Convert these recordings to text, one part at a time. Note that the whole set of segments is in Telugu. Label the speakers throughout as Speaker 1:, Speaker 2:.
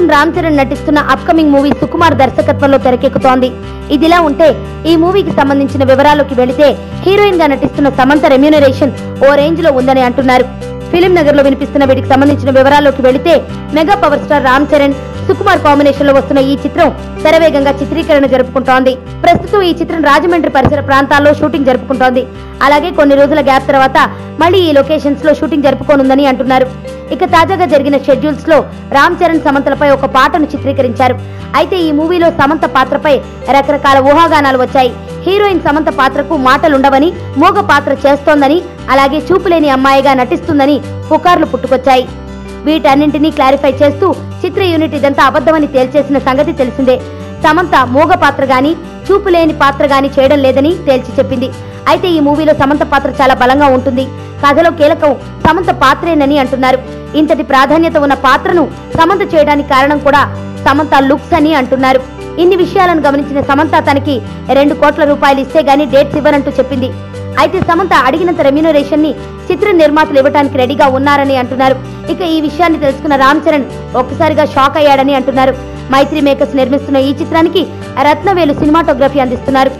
Speaker 1: ప్రస్తుతం రామ్ చరణ్ నటిస్తున్న అప్కమింగ్ మూవీ సుకుమార్ దర్శకత్వంలో తెరకెక్కుతోంది ఇదిలా ఉంటే ఈ మూవీకి సంబంధించిన వివరాల్లోకి వెళితే హీరోయిన్ గా నటిస్తున్న సమంత రెమ్యూనరేషన్ ఓ రేంజ్ లో ఉందని అంటున్నారు ఫిలిం నగర్ లో వినిపిస్తున్న వీటికి సంబంధించిన వివరాల్లోకి వెళితే mega power star Ram Charan Sukumar combination లో వస్తున్న ఈ చిత్రం శరవేగంగా చిత్రీకరణ జరుపుకుంటోంది ప్రస్తుతం ఈ చిత్రం రాజమండ్రి పరిసర ప్రాంతాల్లో షూటింగ్ జరుపుకుంటోంది అలాగే కొన్ని రోజుల గ్యాప్ తర్వాత మళ్ళీ ఈ లొకేషన్స్ లో షూటింగ్ జరుపుకోనుందని అంటున్నారు ఇక తాజాగా జరిగిన షెడ్యూల్స్ లో రామ్ చరణ్ సమంతలపై ఒక పాటను చిత్రీకరించారు అయితే ఈ మూవీలో సమంత పాత్రపై రకరకాల ఊహాగానాలు వచ్చాయి హీరోయిన్ సమంత పాత్రకు మాటలుండవని మోగ పాత్ర చేస్తోందని అలాగే చూపులేని అమ్మాయిగా నటిస్తుందని పుకార్లు పుట్టుకొచ్చాయి వీటన్నింటినీ క్లారిఫై చేస్తూ చిత్ర యూనిట్ ఇదంతా అబద్ధమని తేల్చేసిన సంగతి తెలిసిందే సమంత మూగ పాత్ర గాని చూపులేని పాత్ర గాని చేయడం లేదని తేల్చి చెప్పింది అయితే ఈ మూవీలో సమంత పాత్ర చాలా బలంగా ఉంటుంది కథలో కీలకం సమంత పాత్రేనని అంటున్నారు ఇంతటి ప్రాధాన్యత ఉన్న పాత్రను సమంత చేయడానికి కారణం కూడా సమంత లుక్స్ అని అంటున్నారు ఇన్ని విషయాలను గమనించిన సమంత తనకి రెండు కోట్ల రూపాయలు ఇస్తే గానీ డేట్స్ ఇవ్వనంటూ చెప్పింది అయితే సమంత అడిగినంత రెమ్యూనరేషన్ ని చిత్ర నిర్మాతలు ఇవ్వడానికి రెడీగా ఉన్నారని అంటున్నారు ఇక ఈ విషయాన్ని తెలుసుకున్న రామ్ చరణ్ ఒక్కసారిగా షాక్ అయ్యాడని అంటున్నారు మైత్రి మేకర్స్ నిర్మిస్తున్న ఈ చిత్రానికి రత్నవేలు సినిమాటోగ్రఫీ అందిస్తున్నారు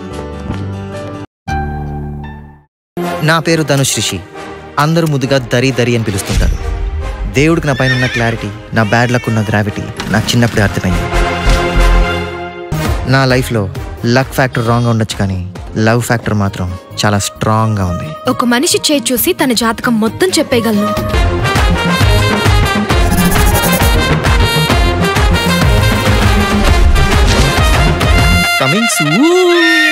Speaker 2: నా పేరు ధనుష్ రిషి అందరూ ముద్దుగా దరి దరి అని పిలుస్తుంటారు దేవుడికి నా పైన ఉన్న క్లారిటీ నా బ్యాడ్ లక్ ఉన్న గ్రావిటీ నాకు చిన్నప్పుడే అర్థమైంది నా లైఫ్లో లక్ ఫ్యాక్టర్ రాంగ్గా ఉండొచ్చు కానీ లవ్ ఫ్యాక్టర్ మాత్రం చాలా స్ట్రాంగ్గా ఉంది
Speaker 3: ఒక మనిషి చేయి చూసి తన జాతకం మొత్తం చెప్పేయగలను
Speaker 2: కమింగ్ సూన్